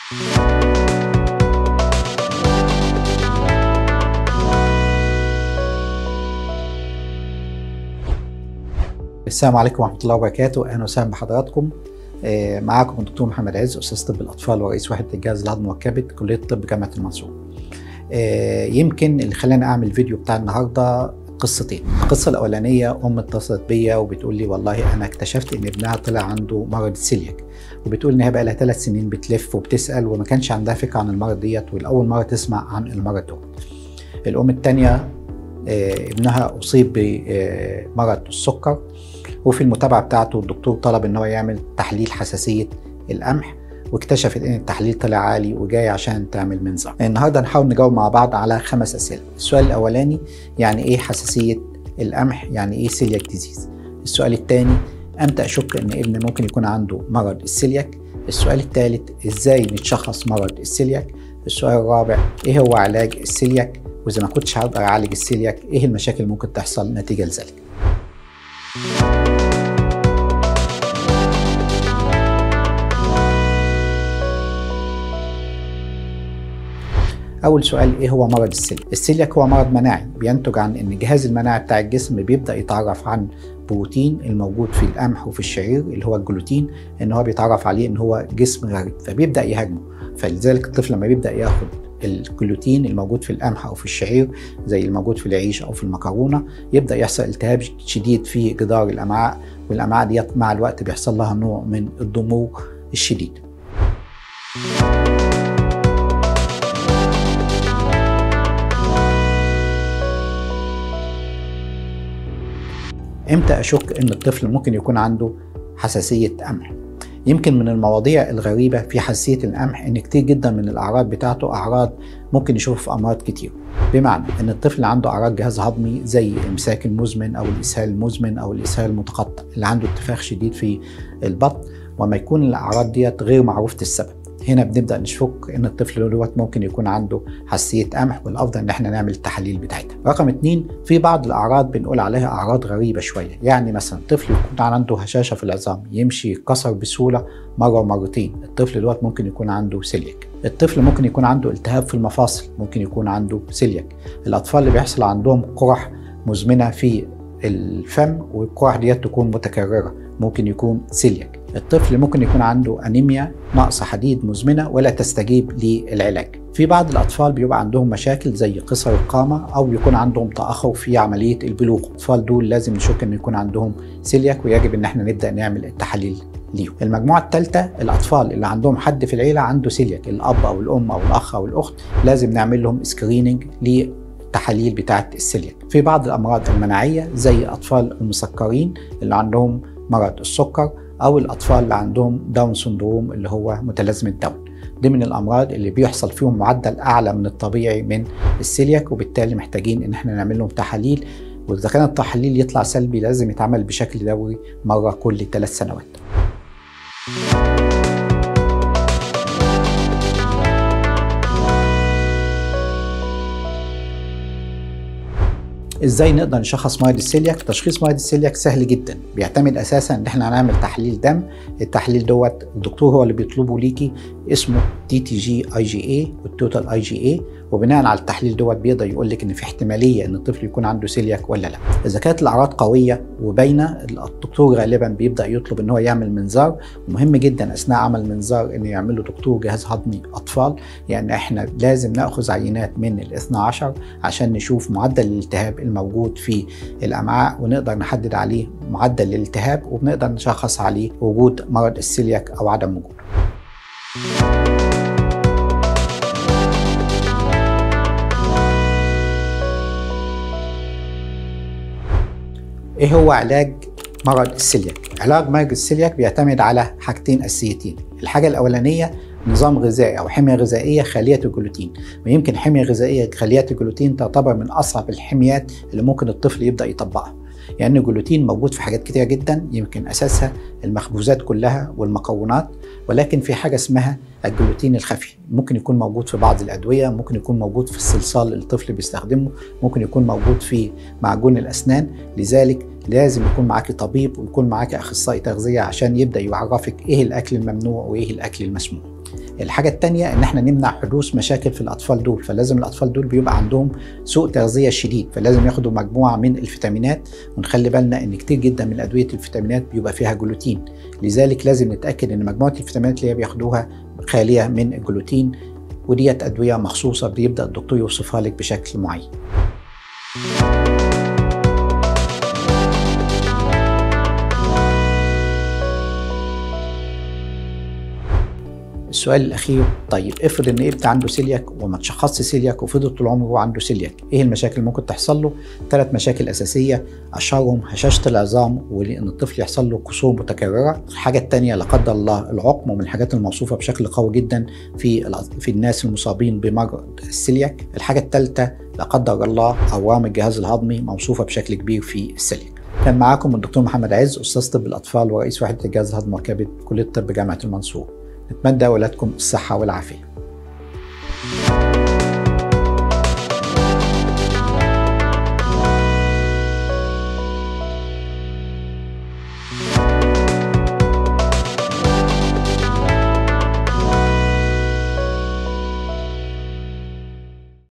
السلام عليكم ورحمة الله وبركاته، أهلا وسهلا بحضراتكم. آه، معاكم الدكتور محمد عز أستاذ طب الأطفال ورئيس وحدة الجهاز الهضمي والكبد كلية طب جامعة المنصورة. آه، يمكن اللي خلاني أعمل الفيديو بتاع النهاردة قصتين. القصة الأولانية أم اتصلت بيا وبتقول لي والله أنا اكتشفت إن ابنها طلع عنده مرض السيلياك. وبتقول إن هي بقى لها ثلاث سنين بتلف وبتسأل وما كانش عندها فكرة عن المرض ديت والأول مرة تسمع عن المرض دوت. الأم التانية آه، ابنها أصيب بمرض السكر وفي المتابعه بتاعته الدكتور طلب ان هو يعمل تحليل حساسيه القمح واكتشفت ان التحليل طلع عالي وجاي عشان تعمل منظار. النهارده هنحاول نجاوب مع بعض على خمس اسئله. السؤال الاولاني يعني ايه حساسيه القمح؟ يعني ايه سيلياك ديزيز؟ السؤال الثاني امتى اشك ان ابني ممكن يكون عنده مرض السيلياك؟ السؤال الثالث ازاي نتشخص مرض السيلياك؟ السؤال الرابع ايه هو علاج السيلياك؟ واذا ما كنتش هقدر اعالج السيلياك ايه المشاكل اللي ممكن تحصل نتيجه لذلك؟ أول سؤال إيه هو مرض السيلياك؟ السيلياك هو مرض مناعي بينتج عن إن الجهاز المناعي بتاع الجسم بيبدأ يتعرف عن بروتين الموجود في القمح وفي الشعير اللي هو الجلوتين إن هو بيتعرف عليه إن هو جسم غريب فبيبدأ يهاجمه فلذلك الطفل لما بيبدأ ياخد الجلوتين الموجود في القمح او في الشعير زي الموجود في العيش او في المكرونه يبدا يحصل التهاب شديد في جدار الامعاء والامعاء ديت مع الوقت بيحصل لها نوع من الضمور الشديد. امتى اشك ان الطفل ممكن يكون عنده حساسيه قمح يمكن من المواضيع الغريبه في حساسيه القمح ان كتير جدا من الاعراض بتاعته اعراض ممكن يشوف في امراض كتير بمعنى ان الطفل عنده اعراض جهاز هضمي زي الامساك المزمن او الاسهال المزمن او الاسهال المتقطع اللي عنده انتفاخ شديد في البطن وما يكون الاعراض ديت غير معروفه السبب هنا بنبدا نشك ان الطفل دوت ممكن يكون عنده حساسيه قمح والافضل ان احنا نعمل التحاليل بتاعتها. رقم اتنين في بعض الاعراض بنقول عليها اعراض غريبه شويه، يعني مثلا طفل يكون عنده هشاشه في العظام، يمشي يتكسر بسهوله مره ومرتين، الطفل دوت ممكن يكون عنده سيلياك. الطفل ممكن يكون عنده التهاب في المفاصل، ممكن يكون عنده سيلياك. الاطفال اللي بيحصل عندهم قرح مزمنه في الفم والقرح ديت تكون متكرره، ممكن يكون سيلياك. الطفل ممكن يكون عنده انيميا نقص حديد مزمنه ولا تستجيب للعلاج. في بعض الاطفال بيبقى عندهم مشاكل زي قصر القامه او يكون عندهم تاخر في عمليه البلوغ، الاطفال دول لازم نشك ان يكون عندهم سيلياك ويجب ان احنا نبدا نعمل التحاليل ليهم. المجموعه الثالثه الاطفال اللي عندهم حد في العيله عنده سيلياك، الاب او الام او الاخ او الاخت لازم نعمل لهم سكريننج التحاليل بتاعه السيلياك. في بعض الامراض المناعيه زي اطفال المسكرين اللي عندهم مرض السكر او الاطفال اللي عندهم داون سندروم اللي هو متلازمه داون دي من الامراض اللي بيحصل فيهم معدل اعلى من الطبيعي من السيلياك وبالتالي محتاجين ان احنا نعمل لهم تحاليل واذا كان التحاليل يطلع سلبي لازم يتعمل بشكل دوري مره كل ثلاث سنوات ازاي نقدر نشخص مرض السيلياك تشخيص مرض السيلياك سهل جدا بيعتمد اساسا ان احنا هنعمل تحليل دم التحليل دوت الدكتور هو اللي بيطلبه ليكي اسمه تي تي جي اي جي اي والتوتال اي جي اي وبناء على التحليل دوت بيقدر يقول لك ان في احتماليه ان الطفل يكون عنده سيلياك ولا لا اذا كانت الاعراض قويه وباينه الدكتور غالبا بيبدا يطلب ان هو يعمل منظار ومهم جدا اثناء عمل منظار ان يعمل له دكتور جهاز هضمي اطفال يعني احنا لازم ناخذ عينات من ال 12 عشان نشوف معدل الالتهاب الموجود في الامعاء ونقدر نحدد عليه معدل الالتهاب وبنقدر نشخص عليه وجود مرض السيلياك او عدم وجوده ايه هو علاج مرض السيلياك علاج مرض السيلياك بيعتمد على حاجتين اساسيتين الحاجه الاولانيه نظام غذائي او حميه غذائيه خاليه الجلوتين ويمكن حميه غذائيه خاليه الجلوتين تعتبر من اصعب الحميات اللي ممكن الطفل يبدا يطبقها لان يعني الجلوتين موجود في حاجات كتيره جدا يمكن اساسها المخبوزات كلها والمكونات ولكن في حاجه اسمها الجلوتين الخفي ممكن يكون موجود في بعض الادويه ممكن يكون موجود في الصلصال اللي الطفل بيستخدمه ممكن يكون موجود في معجون الاسنان لذلك لازم يكون معاكي طبيب ويكون معاكي اخصائي تغذيه عشان يبدا يعرفك ايه الاكل الممنوع وايه الاكل المسموح الحاجة التانية إن إحنا نمنع حدوث مشاكل في الأطفال دول فلازم الأطفال دول بيبقى عندهم سوء تغذية شديد فلازم ياخدوا مجموعة من الفيتامينات ونخلي بالنا إن كتير جدا من أدوية الفيتامينات بيبقى فيها جلوتين لذلك لازم نتأكد إن مجموعة الفيتامينات اللي هي بياخدوها خالية من الجلوتين وديت أدوية مخصوصة بيبدأ الدكتور يوصفها لك بشكل معين السؤال الاخير طيب افرض ان ابني عنده سيلياك وما تشخصش سيلياك وفضل طول عمره هو عنده سيلياك ايه المشاكل اللي ممكن تحصل له ثلاث مشاكل اساسيه اشهرهم هشاشه العظام وان الطفل يحصل له كسور متكرره الحاجه الثانيه لا قدر الله العقم ومن الحاجات الموصوفه بشكل قوي جدا في في الناس المصابين بمرض السيلياك الحاجه الثالثه لا قدر الله اورام الجهاز الهضمي موصوفه بشكل كبير في السيلياك كان معاكم الدكتور محمد عز استاذ طب الاطفال ورئيس وحده الجهاز الهضمي وكبد كليه الطب جامعه المنصور نتمنى أولادكم الصحة والعافية